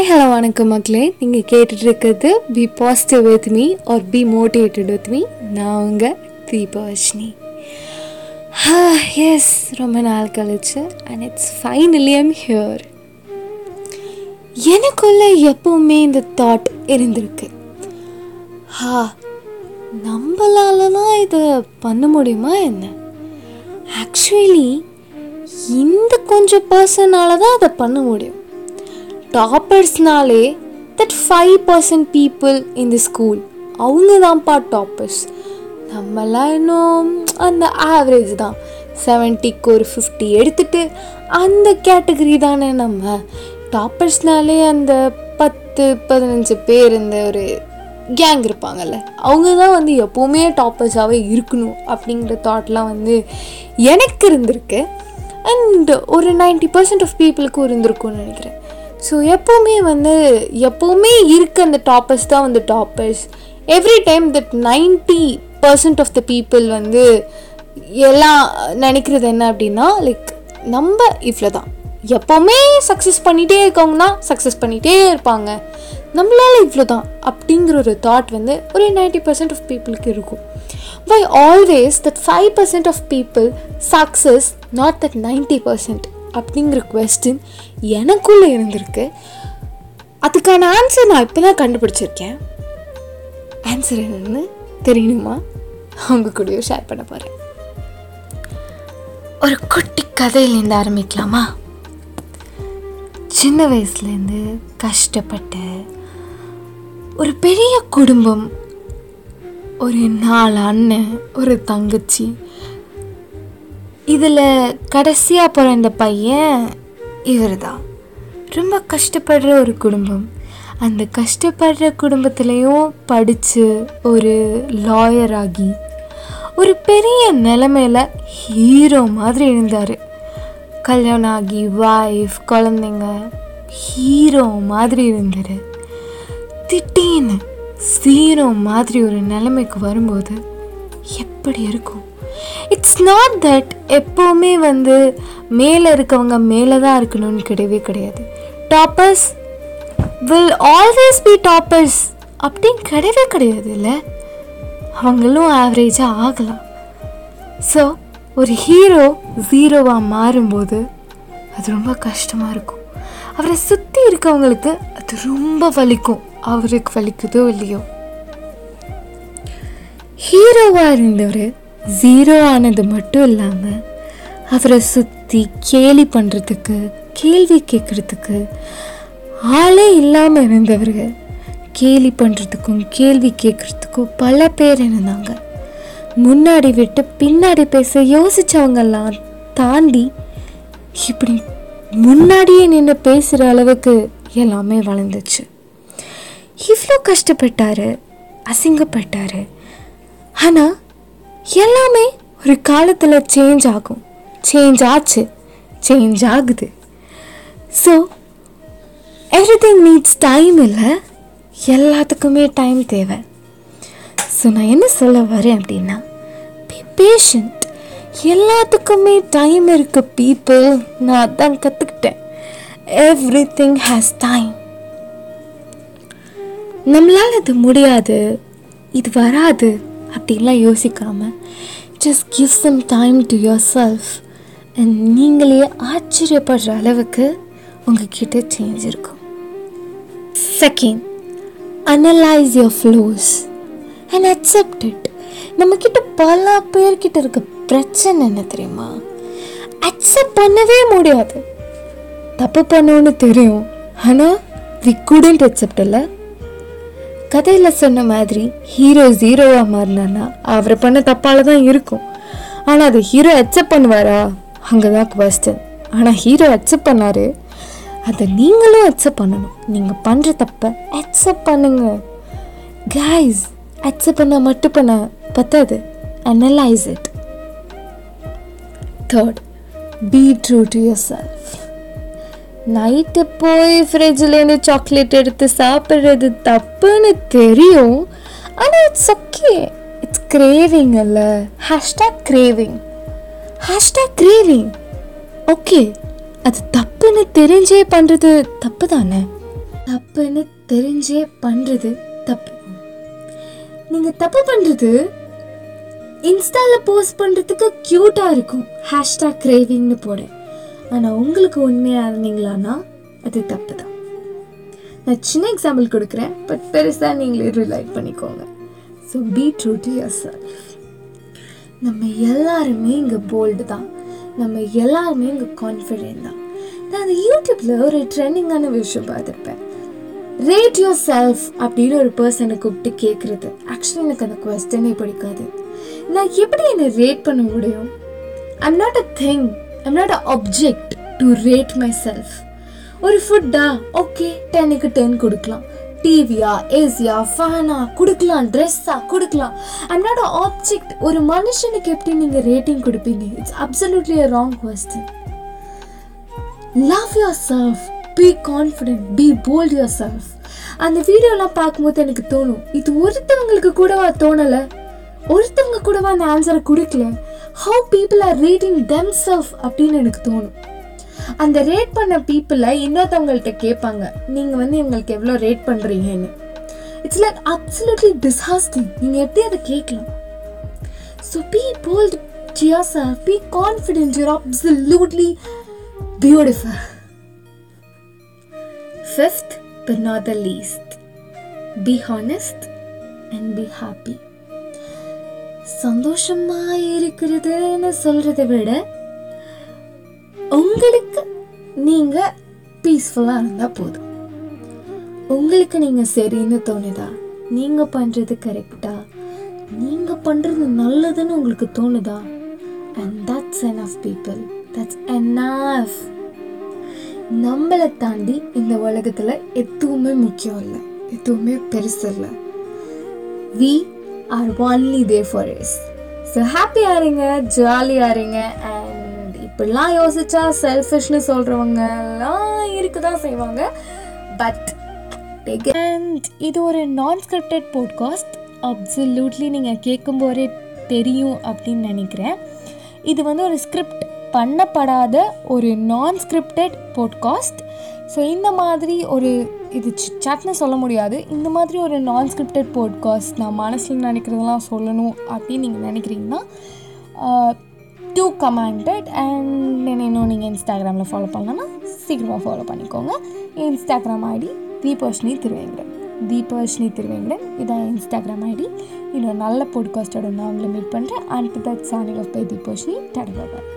hello வணக்கம் மக்களே நீங்கள் கேட்டுட்டு இருக்கிறது be positive with me or be motivated with me நான் உங்கள் தீபாவர்ஷினி எஸ் ரொம்ப நாள் கழிச்சு and it's finally I'm here எனக்குள்ள எப்பவுமே இந்த தாட் இருந்திருக்கு ஹா நம்மளால தான் இதை பண்ண முடியுமா என்ன ஆக்சுவலி இந்த கொஞ்சம் பர்சனால தான் அதை பண்ண முடியும் டாப்பர்ஸ்னாலே that five percent people in the school அவங்க தான்ப்பா டாப்பர்ஸ் நம்மலாம் இன்னும் அந்த ஆவரேஜ் தான் செவன்ட்டிக்கு ஒரு ஃபிஃப்டி எடுத்துட்டு அந்த கேட்டகரி தானே நம்ம டாப்பர்ஸ்னாலே அந்த பத்து பதினஞ்சு பேர் இந்த ஒரு கேங் இருப்பாங்கல்ல அவங்க தான் வந்து எப்போவுமே டாப்பர்ஸாகவே இருக்கணும் அப்படிங்கிற தாட்லாம் வந்து எனக்கு இருந்திருக்கு அண்ட் ஒரு நைன்டி பர்சன்ட் ஆஃப் பீப்புளுக்கும் இருந்திருக்கும்னு நினைக்கிறேன் ஸோ எப்போவுமே வந்து எப்போவுமே இருக்க அந்த டாப்பர்ஸ் தான் வந்து toppers every time that ninety percent of the people வந்து எல்லாம் நினைக்கிறது என்ன அப்படின்னா லைக் நம்ம இவ்வளோ தான் எப்போவுமே சக்ஸஸ் பண்ணிகிட்டே இருக்கவங்கன்னா சக்ஸஸ் பண்ணிகிட்டே இருப்பாங்க நம்மளால இவ்வளோ தான் அப்படிங்கிற ஒரு தாட் வந்து ஒரு நைன்டி பர்சன்ட் ஆஃப் பீப்புளுக்கு இருக்கும் but always that five percent of people success not that ninety percent அப்படிங்கிற கொஸ்டின் எனக்குள்ளே இருந்திருக்கு அதுக்கான ஆன்சர் நான் இப்போ தான் கண்டுபிடிச்சிருக்கேன் ஆன்சர் என்னன்னு தெரியணுமா அவங்க கூடயும் ஷேர் பண்ண போகிறேன் ஒரு குட்டி கதையிலேருந்து ஆரம்பிக்கலாமா சின்ன வயசுலேருந்து கஷ்டப்பட்டு ஒரு பெரிய குடும்பம் ஒரு நாலு அண்ணன் ஒரு தங்கச்சி இதில் கடைசியாக பிறந்த பையன் இவர் தான் ரொம்ப கஷ்டப்படுற ஒரு குடும்பம் அந்த கஷ்டப்படுற குடும்பத்துலேயும் படித்து ஒரு லாயர் ஆகி ஒரு பெரிய நிலமையில ஹீரோ மாதிரி இருந்தார் கல்யாணம் ஆகி வைஃப் குழந்தைங்க ஹீரோ மாதிரி இருந்தார் திடீர்னு ஜீரோ மாதிரி ஒரு நிலைமைக்கு வரும்போது எப்படி இருக்கும் இட்ஸ் நாட் தட் எப்போவுமே வந்து மேலே இருக்கவங்க மேலே தான் இருக்கணும்னு கிடையவே கிடையாது toppers will always be toppers அப்படின்னு கிடையவே கிடையாது இல்லை அவங்களும் ஆவரேஜாக ஆகலாம் ஸோ ஒரு ஹீரோ ஜீரோவாக மாறும்போது அது ரொம்ப கஷ்டமாக இருக்கும் அவரை சுற்றி இருக்கவங்களுக்கு அது ரொம்ப வலிக்கும் அவருக்கு வலிக்குதோ இல்லையோ ஹீரோவாக இருந்தவர் ஜீரோ ஆனது மட்டும் இல்லாமல் அவரை சுற்றி கேலி பண்ணுறதுக்கு கேள்வி கேட்குறதுக்கு ஆளே இல்லாமல் இருந்தவர் கேலி பண்ணுறதுக்கும் கேள்வி கேட்குறதுக்கும் பல பேர் இருந்தாங்க முன்னாடி விட்டு பின்னாடி பேச யோசிச்சவங்கெல்லாம் தாண்டி இப்படி முன்னாடியே நின்று பேசுகிற அளவுக்கு எல்லாமே வளர்ந்துச்சு இவ்வளோ கஷ்டப்பட்டாரு அசிங்கப்பட்டாரு ஆனால் எல்லாமே ஒரு காலத்தில் சேஞ்ச் ஆகும் சேஞ்ச் ஆச்சு சேஞ்ச் ஆகுது so everything needs time இல்லை எல்லாத்துக்குமே டைம் தேவை ஸோ நான் என்ன சொல்ல வரேன் அப்படின்னா பி பேஷண்ட் எல்லாத்துக்குமே டைம் இருக்க பீப்புள் நான் அதான் கற்றுக்கிட்டேன் எவ்ரி திங் ஹேஸ் டைம் நம்மளால் இது முடியாது இது வராது அப்படின்லாம் யோசிக்காம just give some time to yourself and நீங்களே ஆச்சரியப்படுற அளவுக்கு உங்ககிட்ட சேஞ்ச் இருக்கும் second analyse your flaws and accept it நம்மக்கிட்ட பல பேர்கிட்ட இருக்க பிரச்சனை என்ன தெரியுமா அக்செப்ட் பண்ணவே முடியாது தப்பு பண்ணோன்னு தெரியும் ஆனால் வி குடண்ட் அக்செப்ட் இல்லை கதையில் சொன்ன மாதிரி ஹீரோ ஜீரோவாக மாறினான்னா அவரை பண்ண தப்பால் தான் இருக்கும் ஆனால் அது ஹீரோ அக்செப்ட் பண்ணுவாரா அங்கே தான் கொஸ்டின் ஆனால் ஹீரோ அக்செப்ட் பண்ணார் அதை நீங்களும் அக்செப்ட் பண்ணணும் நீங்கள் பண்ணுற தப்பை அக்செப்ட் பண்ணுங்க கைஸ் அக்செப்ட் பண்ண மட்டும் பண்ண பத்தாது analyse it third be true to yourself night போய் ஃப்ரிட்ஜ்லேருந்து சாக்லேட் எடுத்து சாப்பிட்றது தப்புன்னு தெரியும் ஆனால் இட்ஸ் ஓகே இட்ஸ் கிரேவிங் அல்ல hashtag craving hashtag craving okay அது தப்புன்னு தெரிஞ்சே பண்ணுறது தப்பு தானே தப்புன்னு தெரிஞ்சே பண்ணுறது தப்பு நீங்கள் தப்பு பண்ணுறது இன்ஸ்டாவில் போஸ்ட் பண்ணுறதுக்கு க்யூட்டாக இருக்கும் ஹேஷ்டாக் கிரேவிங்னு போட ஆனால் உங்களுக்கு உண்மையாக இருந்தீங்களான்னா அது தப்பு தான் நான் சின்ன எக்ஸாம்பிள் கொடுக்குறேன் பட் பெருசாக நீங்களே ரிலைட் பண்ணிக்கோங்க so be true to yourself நம்ம எல்லாருமே இங்கே போல்டு தான் நம்ம எல்லாருமே இங்கே கான்ஃபிடென்ட் தான் நான் அந்த யூடியூப்பில் ஒரு ட்ரெண்டிங்கான விஷயம் பார்த்துருப்பேன் ரேட் யோர் செல்ஃப் அப்படின்னு ஒரு பர்சனை கூப்பிட்டு கேட்குறது ஆக்சுவலி எனக்கு அந்த கொஸ்டனே பிடிக்காது நான் எப்படி என்னை ரேட் பண்ண முடியும் I'm not a thing I'm not a object to rate myself ஒரு ஃபுட்டா ஓகே டென்னுக்கு டென் கொடுக்கலாம் டிவியா ஏசியா ஃபேனா கொடுக்கலாம் ட்ரெஸ்ஸா கொடுக்கலாம் ஐம் நாட் அ ஆப்ஜெக்ட் ஒரு மனுஷனுக்கு எப்படி நீங்கள் ரேட்டிங் கொடுப்பீங்க it's absolutely a wrong question love yourself be confident be bold yourself அந்த வீடியோலாம் பார்க்கும்போது எனக்கு தோணும் இது ஒருத்தவங்களுக்கு கூடவா தோணலை ஒருத்தவங்க கூடவா அந்த ஆன்சரை கொடுக்கல how people are rating themselves அப்படின்னு எனக்கு தோணும் அந்த ரேட் பண்ண பீப்புளை இன்னொருத்தவங்கள்ட்ட கேட்பாங்க நீங்கள் வந்து இவங்களுக்கு எவ்வளோ ரேட் பண்ணுறீங்கன்னு இட்ஸ் லைக் அப்சல்யூட்லி டிஸ்ஹாஸ்டிங் நீங்கள் எப்படி அதை கேட்கலாம் so be bold yourself be confident you're absolutely beautiful fifth but not the least be honest and be happy சந்தோஷமா இருக்கிறதுன்னு சொல்றதை விட உங்களுக்கு நீங்க பீஸ்ஃபுல்லா இருந்தா போதும் உங்களுக்கு நீங்க சரின்னு தோணுதா நீங்க பண்றது கரெக்டா நீங்க பண்றது நல்லதுன்னு உங்களுக்கு தோணுதா and that's enough people that's enough நம்மளை தாண்டி இந்த உலகத்துல எதுவுமே முக்கியம் இல்லை எதுவுமே பெருசு இல்லை we are only they for is so ஹாப்பியாக இருங்க ஜாலியாக இருங்க அண்ட் இப்படிலாம் யோசிச்சா செல்ஃபிஷ்னு சொல்கிறவங்கலாம் இருக்க தான் செய்வாங்க பட் அண்ட் இது ஒரு நான் ஸ்கிரிப்டட் போட்காஸ்ட் அப்சல்யூட்லி நீங்கள் கேட்கும்போதே தெரியும் அப்படின்னு நினைக்கிறேன் இது வந்து ஒரு ஸ்கிரிப்ட் பண்ணப்படாத ஒரு நான் ஸ்கிரிப்டட் போட்காஸ்ட் ஸோ இந்த மாதிரி ஒரு இது சாட்னு சொல்ல முடியாது இந்த மாதிரி ஒரு நான் ஸ்கிரிப்டட் போட்காஸ்ட் நான் மனசில் நினைக்கிறதெல்லாம் சொல்லணும் அப்படின்னு நீங்கள் நினைக்கிறீங்கன்னா டூ கமாண்டட் அண்ட் என்ன இன்னும் நீங்கள் இன்ஸ்டாகிராமில் ஃபாலோ பண்ணலன்னா சீக்கிரமாக ஃபாலோ பண்ணிக்கோங்க இன்ஸ்டாகிராம் ஐடி தீபர்ஷினி திருவேங்கடன் தீபர்ஷினி திருவேங்கடன் இதான் இன்ஸ்டாகிராம் ஐடி இன்னொரு நல்ல போட்காஸ்ட்டோட நான் உங்களை மீட் பண்ணுறேன் and that signing off by Deeparshini டடா